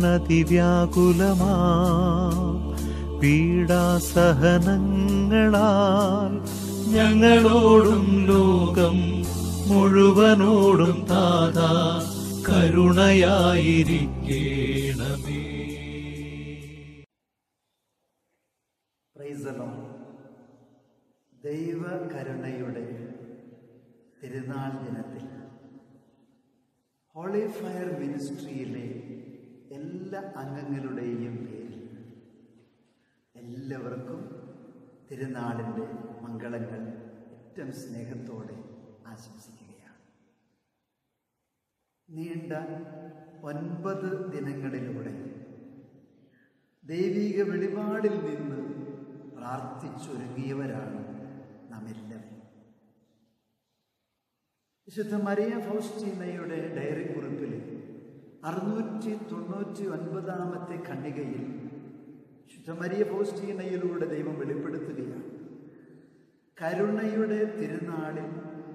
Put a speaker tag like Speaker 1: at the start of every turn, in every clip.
Speaker 1: തന്നതിവ്യാകുലമാ പീഡാസഹനങ്ങളാൽ ഞങ്ങളോടും ലോകം മുഴുവനോടും താതാ കരുണയായിരിക്കേണമേ
Speaker 2: പ്രൈസ് ദ ലോർഡ്. ദൈവകരുണയുടെ തിരുനാൾ ദിനത്തിൽ ഹോളി ഫയർ മിനിസ്ട്രിയിലെ എല്ലാ അംഗങ്ങളുടെയും പേരിൽ എല്ലാവർക്കും തിരുനാളിൻ്റെ മംഗളങ്ങൾ ഏറ്റവും സ്നേഹത്തോടെ ആശംസിക്കുകയാണ് നീണ്ട ഒൻപത് ദിനങ്ങളിലൂടെ ദൈവിക വെളിപാടിൽ നിന്ന് പ്രാർത്ഥിച്ചൊരുങ്ങിയവരാണ് നാം എല്ലാവരും വിശുദ്ധ മരിയ ഫൗസ്റ്റീനയുടെ ഡയറി കുറിപ്പിൽ അറുന്നൂറ്റി തൊണ്ണൂറ്റി ഒൻപതാമത്തെ ഖണ്ഡികയിൽ വിശുദ്ധ മരിയ ഫൗസ്റ്റീനയിലൂടെ ദൈവം വെളിപ്പെടുത്തുകയാണ് കരുണയുടെ തിരുനാളിൽ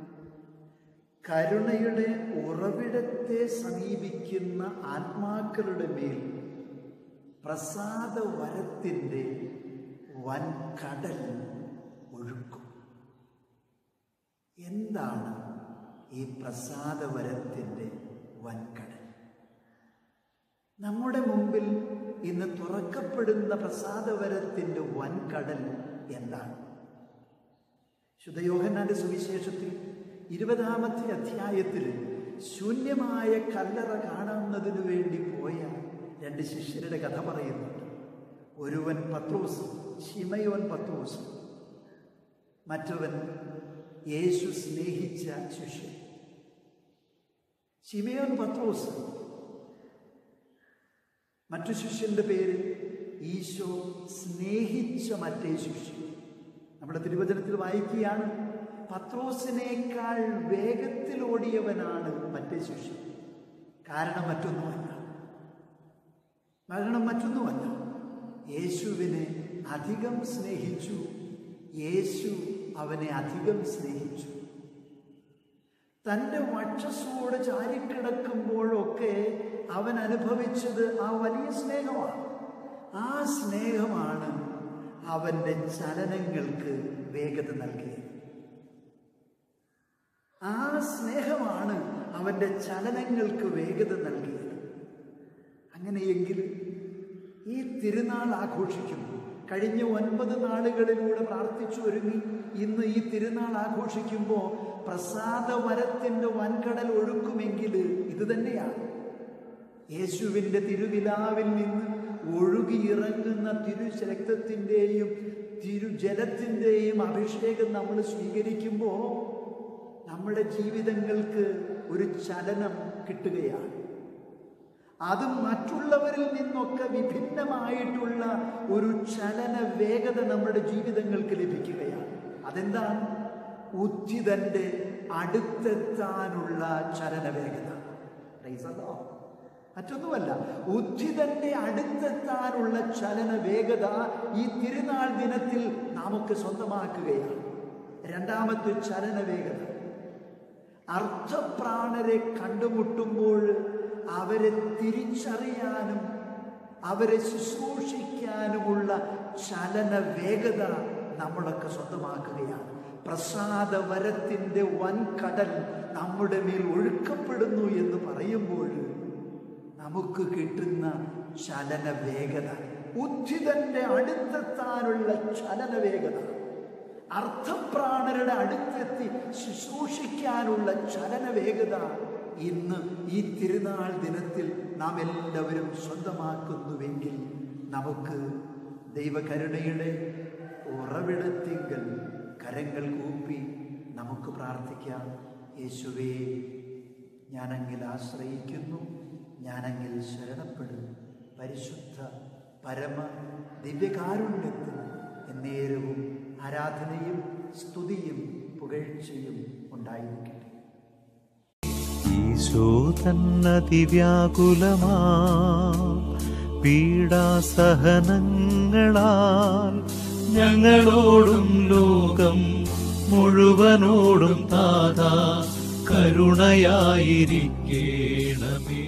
Speaker 2: കരുണയുടെ ഉറവിടത്തെ സമീപിക്കുന്ന ആത്മാക്കളുടെ മേൽ പ്രസാദ വരത്തിൻ്റെ വൻകടൽ ഒഴുക്കും എന്താണ് ഈ പ്രസാദവരത്തിൻ്റെ വൻകടൽ നമ്മുടെ മുമ്പിൽ ഇന്ന് തുറക്കപ്പെടുന്ന പ്രസാദവരത്തിൻ്റെ വൻകടൽ എന്താണ് ശുദ്ധയോഹന്നാന്റെ സുവിശേഷത്തിൽ ഇരുപതാമത്തെ അധ്യായത്തിൽ ശൂന്യമായ കല്ലറ കാണുന്നതിനു വേണ്ടി പോയ രണ്ട് ശിഷ്യരുടെ കഥ പറയുന്നുണ്ട് ഒരുവൻ പത്രോസ് ശിമയോൻ പത്രോസ് മറ്റവൻ യേശു സ്നേഹിച്ച ശിഷ്യൻ ശിമയോൻ പത്രോസ് മറ്റു ശിഷ്യന്റെ പേര് ഈശോ സ്നേഹിച്ച മറ്റേ ശിഷ്യൻ നമ്മുടെ തിരുവചനത്തിൽ വായിക്കുകയാണ് പത്രോസിനേക്കാൾ വേഗത്തിൽ ഓടിയവനാണ് മറ്റേ ശിഷ്യൻ കാരണം മറ്റൊന്നുമല്ല കാരണം മറ്റൊന്നുമല്ല യേശുവിനെ അധികം സ്നേഹിച്ചു യേശു അവനെ അധികം സ്നേഹിച്ചു തൻ്റെ വക്ഷസോട് ചാരിക്കിടക്കുമ്പോഴൊക്കെ അവൻ അനുഭവിച്ചത് ആ വലിയ സ്നേഹമാണ് ആ സ്നേഹമാണ് അവൻ്റെ ചലനങ്ങൾക്ക് വേഗത നൽകിയത് ആ സ്നേഹമാണ് അവൻ്റെ ചലനങ്ങൾക്ക് വേഗത നൽകിയത് അങ്ങനെയെങ്കിൽ ഈ തിരുനാൾ ആഘോഷിക്കുമ്പോൾ കഴിഞ്ഞ ഒൻപത് നാളുകളിലൂടെ പ്രാർത്ഥിച്ചു ഒരുങ്ങി ഇന്ന് ഈ തിരുനാൾ ആഘോഷിക്കുമ്പോൾ പ്രസാദവരത്തിൻ്റെ വൻകടൽ ഒഴുക്കുമെങ്കിൽ ഇത് തന്നെയാണ് യേശുവിൻ്റെ തിരുവിലാവിൽ നിന്ന് ഒഴുകിയിറങ്ങുന്ന തിരുരക്തത്തിൻ്റെയും തിരുജലത്തിൻ്റെയും അഭിഷേകം നമ്മൾ സ്വീകരിക്കുമ്പോൾ നമ്മുടെ ജീവിതങ്ങൾക്ക് ഒരു ചലനം കിട്ടുകയാണ് അത് മറ്റുള്ളവരിൽ നിന്നൊക്കെ വിഭിന്നമായിട്ടുള്ള ഒരു ചലന വേഗത നമ്മുടെ ജീവിതങ്ങൾക്ക് ലഭിക്കുകയാണ് അതെന്താണ് ഉദ്ധിതന്റെ അടുത്തെത്താനുള്ള ചലന വേഗത Praise the Lord. മറ്റൊന്നുമല്ല ഉദ്ധിതന്റെ അടുത്തെത്താനുള്ള ചലന വേഗത ഈ തിരുനാൾ ദിനത്തിൽ നമുക്ക് സ്വന്തമാക്കുകയാണ് രണ്ടാമത്തെ ചലന വേഗത അർത്ഥപ്രാണരെ കണ്ടുമുട്ടുമ്പോൾ അവരെ തിരിച്ചറിയാനും അവരെ ശുശ്രൂഷിക്കാനുമുള്ള ചലന വേഗത നമ്മളൊക്കെ സ്വന്തമാക്കുകയാണ് പ്രസാദവരത്തിൻ്റെ വൻകടൽ നമ്മുടെ മേൽ ഒഴുക്കപ്പെടുന്നു എന്ന് പറയുമ്പോൾ നമുക്ക് കിട്ടുന്ന ചലന വേഗത ഉദ്ധിതന്റെ അടുത്തെത്താനുള്ള ചലന വേഗത അർത്ഥപ്രാണരുടെ അടുത്തെത്തി ശുശ്രൂഷിക്കാനുള്ള ചലന വേഗത ഇന്ന് ഈ തിരുനാൾ ദിനത്തിൽ നാം എല്ലാവരും സ്വന്തമാക്കുന്നുവെങ്കിൽ നമുക്ക് ദൈവകരുണയുടെ ഉറവിടത്തിങ്കൽ കരങ്ങൾ കൂപ്പി നമുക്ക് പ്രാർത്ഥിക്കാം യേശുവേ ഞാനങ്ങിൽ ആശ്രയിക്കുന്നു ഞാനങ്ങിൽ ശരണപ്പെടും പരിശുദ്ധ പരമ ദിവ്യകാരുണ്യത്തിന് എന്നേരവും ആരാധനയും സ്തുതിയും പുകഴ്ചയും ഉണ്ടായിരിക്കട്ടെ
Speaker 1: ഈശോ തന്നതിവ്യാകുലമാ പീഡാസഹനങ്ങളാൽ ഞങ്ങളോടും ലോകം മുഴുവനോടും താതാ കരുണയായിരിക്കേണമേ